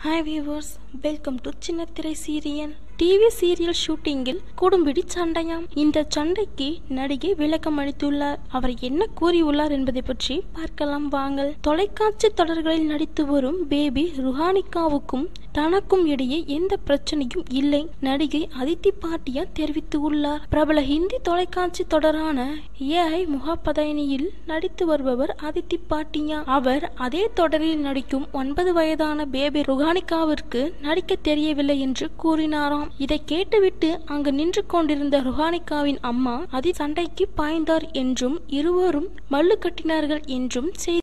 hi viewers welcome to சின்னத்திரை serial TV serial ஷூட்டிங்கில் குடும்பிடி சண்டையாம் இந்த சண்டைக்கு நடிகை விளக்கம் அளித்துள்ளார் அவர் என்ன கூறியுள்ளார் என்பதை பற்றி பார்க்கலாம் வாங்கள் தொலைக்காட்சி தொடர்களில் நடித்து வரும் பேபி ருஹானிகாவுக்கும் தனக்கும் இடையே எந்த பிரச்சனையும் இல்லை நடிகை அதித்தி பாட்டியா தெரிவித்து உள்ளார் பிரபல ஹிந்தி தொலைக்காட்சி தொடரான ஏஐ முகாபதனியில் நடித்து வருபவர் அதித்தி பாட்டியா அவர் அதே தொடரில் நடிக்கும் ஒன்பது வயதான பேபி ருஹானிகாவிற்கு நடிக்க தெரியவில்லை என்று கூறினாராம் இதை கேட்டுவிட்டு அங்கு நின்று கொண்டிருந்த ருஹானிகாவின் அம்மா அதி சண்டைக்கு பாய்ந்தார் என்றும் இருவரும் மல்லு கட்டினார்கள் என்றும் செய்தி